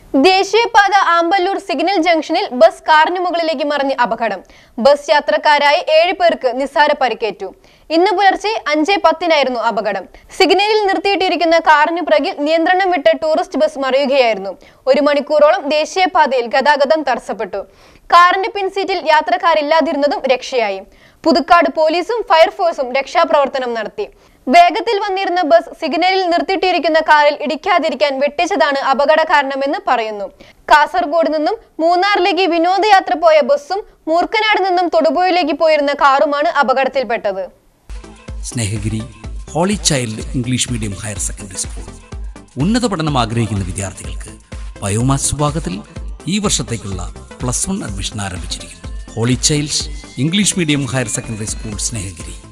ദേശീയപാത ആമ്പല്ലൂർ സിഗ്നൽ ജംഗ്ഷനിൽ ബസ് കാറിന് മുകളിലേക്ക് മറിഞ്ഞ് അപകടം ബസ് യാത്രക്കാരായി ഏഴ് പേർക്ക് നിസ്സാര പരിക്കേറ്റു ഇന്ന് പുലർച്ചെ അഞ്ച് പത്തിനായിരുന്നു അപകടം സിഗ്നലിൽ നിർത്തിയിട്ടിരിക്കുന്ന കാറിന് പിറകിൽ നിയന്ത്രണം വിട്ട ടൂറിസ്റ്റ് ബസ് മറിയുകയായിരുന്നു ഒരു മണിക്കൂറോളം ദേശീയപാതയിൽ ഗതാഗതം തടസ്സപ്പെട്ടു കാറിന്റെ പിൻസീറ്റിൽ യാത്രക്കാരില്ലാതിരുന്നതും രക്ഷയായി പുതുക്കാട് പോലീസും ഫയർഫോഴ്സും രക്ഷാപ്രവർത്തനം നടത്തി വേഗത്തിൽ വന്നിരുന്ന ബസ് സിഗ്നലിൽ നിർത്തിയിട്ടിരിക്കുന്ന കാറിൽ ഇടിക്കാതിരിക്കാൻ വെട്ടിച്ചതാണ് അപകട കാരണമെന്ന് പറയുന്നു കാസർഗോഡ് നിന്നും മൂന്നാറിലേക്ക് വിനോദയാത്ര പോയ ബസ്സും മൂർക്കനാട് നിന്നും തൊടുപുഴയിലേക്ക് പോയിരുന്ന കാറുമാണ് അപകടത്തിൽപ്പെട്ടത് Snehagiri holy child English medium higher secondary school ഉന്നത പഠനം ആഗ്രഹിക്കുന്ന വിദ്യാർത്ഥികൾക്ക് ബയോമാസ് വിഭാഗത്തിൽ ഈ വർഷത്തേക്കുള്ള പ്ലസ് വൺ അഡ്മിഷൻ ആരംഭിച്ചിരിക്കുന്നു holy child's English medium higher secondary school സ്നേഹഗിരി